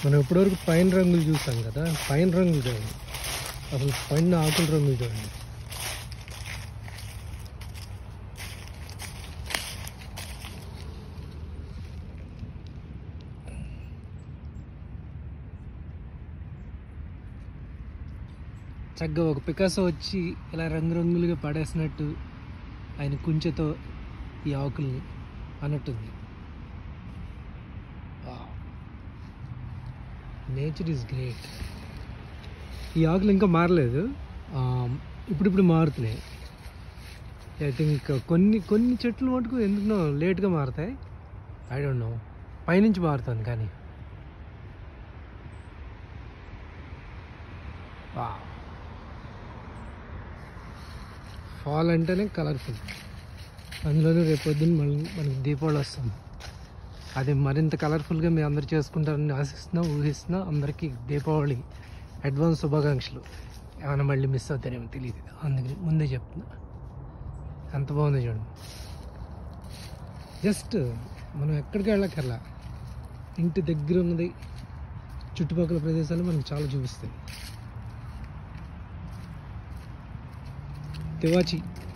మనం ఇప్పటివరకు పైన రంగులు చూసాం కదా పైన రంగులు కాదు అసలు పైన ఆకుల రంగులు చూడండి చక్కగా ఒక పికాసో వచ్చి ఇలా రంగురంగులుగా పడేసినట్టు ఆయన కుంచెతో ఈ ఆకుల్ని అన్నట్టుంది నేచర్ ఈజ్ గ్రేట్ ఈ ఆకులు ఇంకా మారలేదు ఆ, ఇప్పుడిప్పుడు మారుతున్నాయి ఐ థింక్ కొన్ని కొన్ని చెట్లు మటుకు ఎందుకునో లేట్గా మారుతాయి ఐ డోంట్ నో పైనుంచి మారుతాను కానీ ఫాల్ అంటేనే కలర్ఫుల్ అందులోనూ రేపు పొద్దున్న మళ్ళీ మనకి దీపావళి వస్తుంది అది మరింత కలర్ఫుల్గా మీ అందరు చేసుకుంటారని ఆశిస్తున్నా ఊహిస్తున్నా అందరికీ దీపావళి అడ్వాన్స్ శుభాకాంక్షలు ఏమైనా మళ్ళీ మిస్ అవుతారేమో తెలియదు అందుకని ముందే చెప్తున్నా ఎంత బాగుందో చూడండి జస్ట్ మనం ఎక్కడికి వెళ్ళక్కర్లా ఇంటి దగ్గర ఉన్నది చుట్టుపక్కల ప్రదేశాలు మనకు చాలా చూపిస్తాయి తివాచి